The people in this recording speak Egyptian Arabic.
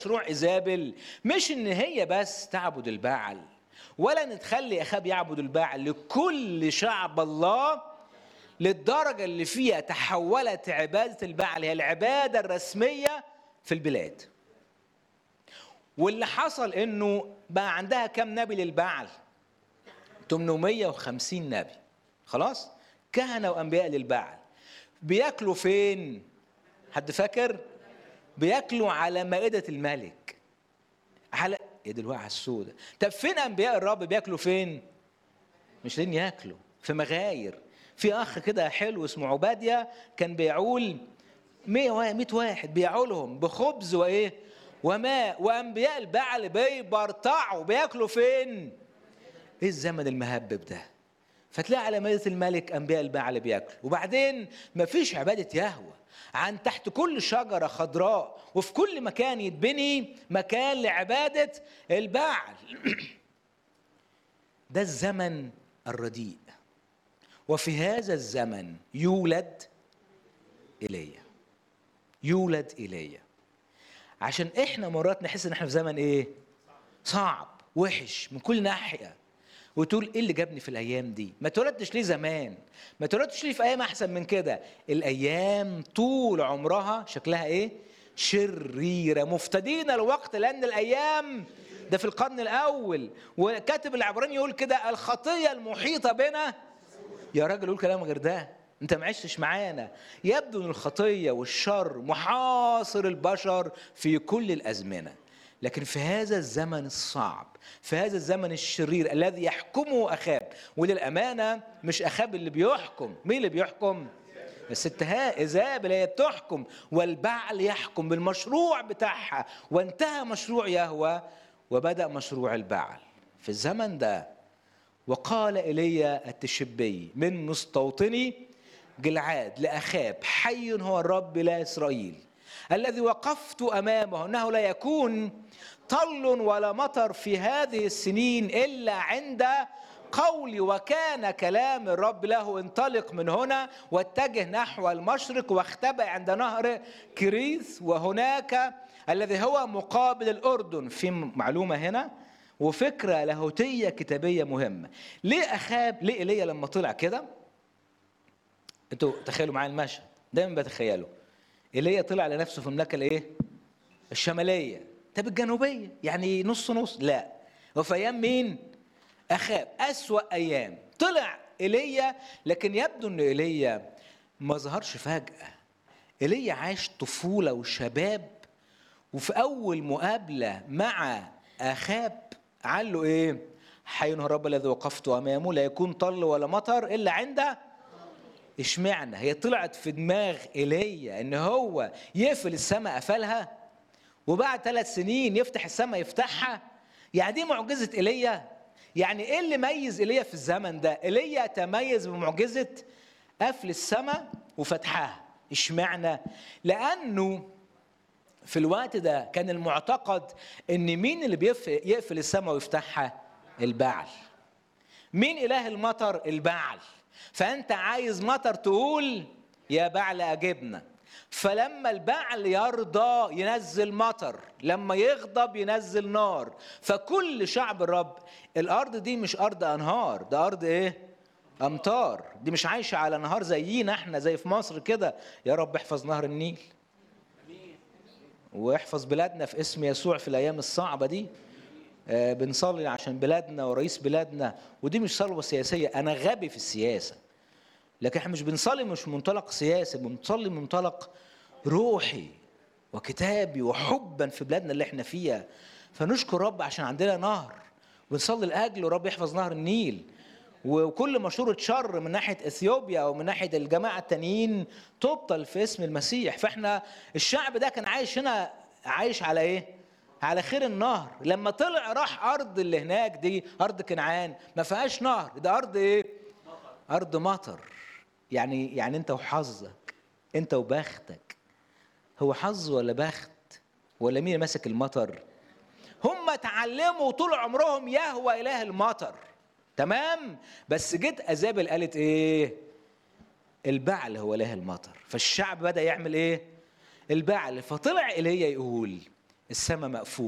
مشروع ايزابل مش ان هي بس تعبد البعل ولا نتخلي اخاب يعبد البعل لكل شعب الله للدرجه اللي فيها تحولت عباده البعل هي العباده الرسميه في البلاد واللي حصل انه بقى عندها كم نبي للبعل 850 نبي خلاص كهنه وانبياء للبعل بياكلوا فين حد فاكر بياكلوا على مائده الملك على يد الوعى السوداء طب فين انبياء الرب بياكلوا فين مش لين ياكلوا في مغاير في اخ كده حلو اسمه عباديه كان بيعول 100 100 واحد بيعولهم بخبز وايه وماء وانبياء البعل بيبرطعوا بياكلوا فين ايه الزمن المهبب ده فتلاقي على مائدة الملك انبياء البعل بياكلوا وبعدين مفيش عباده يهوه عن تحت كل شجره خضراء وفي كل مكان يتبني مكان لعباده البعل ده الزمن الرديء وفي هذا الزمن يولد ايليا يولد ايليا عشان احنا مرات نحس ان احنا في زمن ايه صعب وحش من كل ناحيه وتقول ايه اللي جابني في الايام دي ما اتولدتش ليه زمان ما اتولدتش ليه في ايام احسن من كده الايام طول عمرها شكلها ايه شريره مفتدين الوقت لان الايام ده في القرن الاول وكاتب العبراني يقول كده الخطيه المحيطه بنا يا راجل قول كلام غير ده انت ما عشتش معانا يبدو ان الخطيه والشر محاصر البشر في كل الازمنه لكن في هذا الزمن الصعب في هذا الزمن الشرير الذي يحكمه اخاب وللامانه مش اخاب اللي بيحكم مين اللي بيحكم الست ايزابل هي بتحكم والبعل يحكم بالمشروع بتاعها وانتهى مشروع يهوى وبدا مشروع البعل في الزمن ده وقال ايليا التشبي من مستوطني جلعاد لاخاب حي هو الرب لا اسرائيل الذي وقفت امامه انه لا يكون طل ولا مطر في هذه السنين الا عند قولي وكان كلام الرب له انطلق من هنا واتجه نحو المشرق واختبأ عند نهر كريث وهناك الذي هو مقابل الأردن في معلومة هنا وفكرة لاهوتية كتابية مهمة ليه أخاب ليه إيليا لما طلع كده انتوا تخيلوا معايا المشهد دايما بتخيلوا ايليا طلع لنفسه في المملكه الايه الشماليه طب الجنوبيه يعني نص نص لا وفي ايام مين اخاب اسوا ايام طلع ايليا لكن يبدو ان ايليا ما ظهرش فجاه ايليا عاش طفوله وشباب وفي اول مقابله مع اخاب قال له ايه حي هو الرب الذي وقفت امامه لا يكون طل ولا مطر الا عند اشمعنى هي طلعت في دماغ ايليا ان هو يقفل السماء قفلها وبعد ثلاث سنين يفتح السماء يفتحها يعني دي معجزه ايليا يعني ايه اللي ميز ايليا في الزمن ده ايليا تميز بمعجزه قفل السماء وفتحها اشمعنى لانه في الوقت ده كان المعتقد ان مين اللي يقفل السماء ويفتحها البعل مين اله المطر البعل فانت عايز مطر تقول يا بعل اجبنا فلما البعل يرضى ينزل مطر لما يغضب ينزل نار فكل شعب الرب الارض دي مش ارض انهار ده ارض ايه امطار دي مش عايشه على نهار زينا احنا زي في مصر كده يا رب احفظ نهر النيل واحفظ بلادنا في اسم يسوع في الايام الصعبه دي آه بنصلي عشان بلادنا ورئيس بلادنا ودي مش صلوه سياسيه انا غبي في السياسه لكن احنا مش بنصلي مش منطلق سياسي بنصلي منطلق روحي وكتابي وحبا في بلادنا اللي احنا فيها فنشكر رب عشان عندنا نهر ونصلي لاجله رب يحفظ نهر النيل وكل مشورة شر من ناحية اثيوبيا او من ناحية الجماعة التانيين تبطل في اسم المسيح فاحنا الشعب ده كان عايش هنا عايش على ايه؟ على خير النهر لما طلع راح ارض اللي هناك دي ارض كنعان ما فيهاش نهر ده ارض ايه؟ ارض مطر يعني يعني انت وحظك انت وبختك هو حظ ولا بخت ولا مين ماسك المطر هم اتعلموا طول عمرهم يهوى اله المطر تمام بس جيت ازابل قالت ايه البعل هو اله المطر فالشعب بدا يعمل ايه البعل فطلع ايليا يقول السماء مقفول